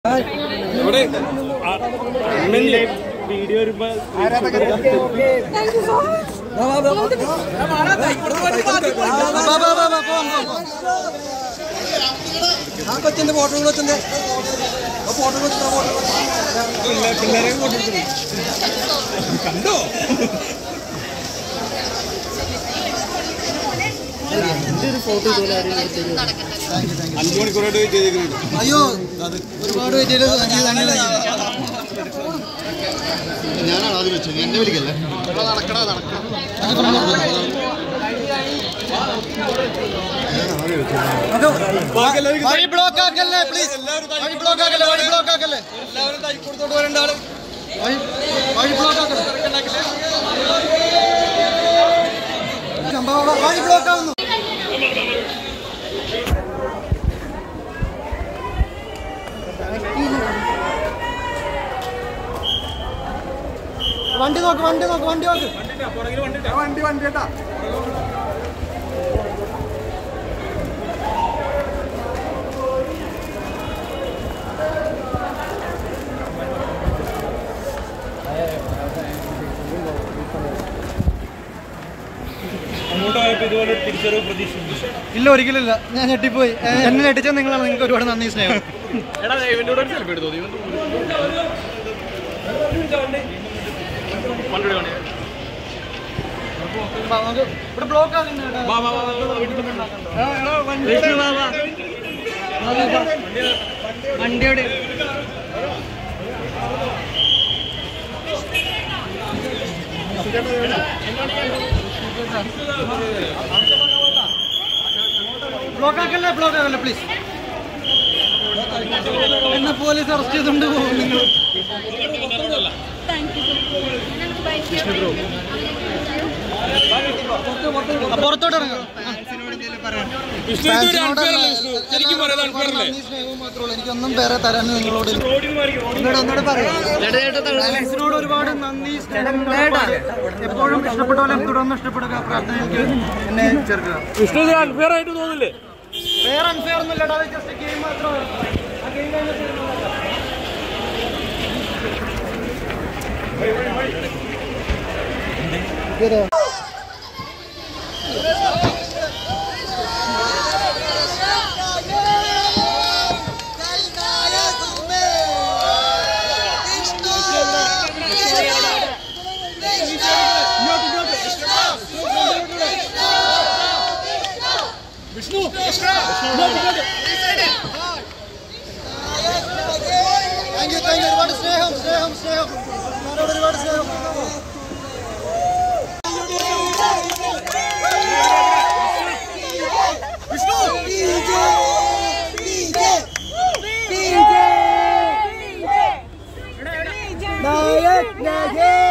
ഇവിടെ ആ, അണ്ണനില്ലേ വീഡിയോ വരുമ്പോ ആ കൊച്ചിന്റെ ഫോട്ടോ കൊച്ചിന്റെ ഫോട്ടോ കൊച്ചിന്റെ ഫോട്ടോ പിള്ളേ- പിള്ളേരെ കൊണ്ടിരിക്കുന്നു കണ്ടോ അഞ്ചു മണിക്കൂറായിട്ട് വെയിറ്റ് ചെയ്തിരിക്കുന്നു അയ്യോ ഒരുപാട് വെയിറ്റ് ചെയ്ത് ഞാനാണ് ആദ്യം വെച്ചത് എന്നെ വിളിക്കല്ലേ നടക്കണ നടക്കണം ബാക്കി എല്ലാവരും വഴി ബ്ലോക്ക് ആക്കല്ലേ പ്ലീസ് വഴി ബ്ലോക്ക് ആക്കല്ലേ വഴി ബ്ലോക്ക് ആക്കല്ലേ എല്ലാവരും തൈക്കൊടുത്തോട്ട് വരേണ്ട ആള് വഴി വഴി ബ്ലോക്ക് ആക്കല്ലേ സംഭവം വഴി ബ്ലോക്ക് ആവുന്നു വണ്ടി നോക്ക് വണ്ടി നോക്ക് വണ്ടി നോക്ക് വണ്ടി വണ്ടി കേട്ടാ അങ്ങോട്ട് പോയപ്പോ ഇതുപോലെ തിരിച്ചറിവ് പ്രതീക്ഷിച്ചു ഇല്ല ഒരിക്കലില്ല ഞാൻ ഞെട്ടിപ്പോയി ഏ, എന്നെ ഞെട്ടിച്ച നിങ്ങളാണ് നിങ്ങൾക്ക് ഒരുപാട് നന്ദി സ്നേഹം എടാ ഇവന്റെ കൂടെ സെൽഫി എടുത്തോ വാ, നമുക്ക് ഇവിടെ ബ്ലോക്ക് ആകുന്നുണ്ട് വണ്ടിയോട് ബ്ലോക്ക് ആക്കല്ലേ ബ്ലോക്ക് ആക്കല്ലേ പ്ലീസ് എന്നെ പോലീസ് അറസ്റ്റ് ചെയ്തുകൊണ്ട് പോകും നിങ്ങൾ പുറത്തോട്ട് ഇറങ്ങാം ശരിക്കും പറയാൻ അൺഫെയറല്ലേ നന്ദി സ്നേഹവും മാത്രമേ ഉള്ളൂ. എനിക്കൊന്നും വേറെ തരാൻ നിങ്ങളോട് ഇല്ല. ഒന്നുകൂടെ ഒന്നുകൂടെ പറയാം ഫാൻസിനോട് ഒരുപാട് നന്ദി സ്നേഹം കടപ്പാട്. എപ്പോഴും ഇഷ്ടപ്പെട്ട പോലെ തുടർന്ന് ഇഷ്ടപ്പെടുക പ്രാർത്ഥനയ്ക്ക് എന്നെ ചേർക്കുക വിഷ്ണു അൺഫെയർ ആയിട്ട് തോന്നില്ലേ വേറെ അൺഫെയർ ഒന്നും ഇല്ലടാ ജസ്റ്റ് ഗെയിം മാത്രമാണ് ആ ഗെയിം കഴിഞ്ഞിട്ട് താങ്ക് യു താങ്ക് യു ഒരുപാട് സ്നേഹം സ്നേഹം സ്നേഹം നിങ്ങളോട് ഒരുപാട് സ്നേഹം നായക് നായക്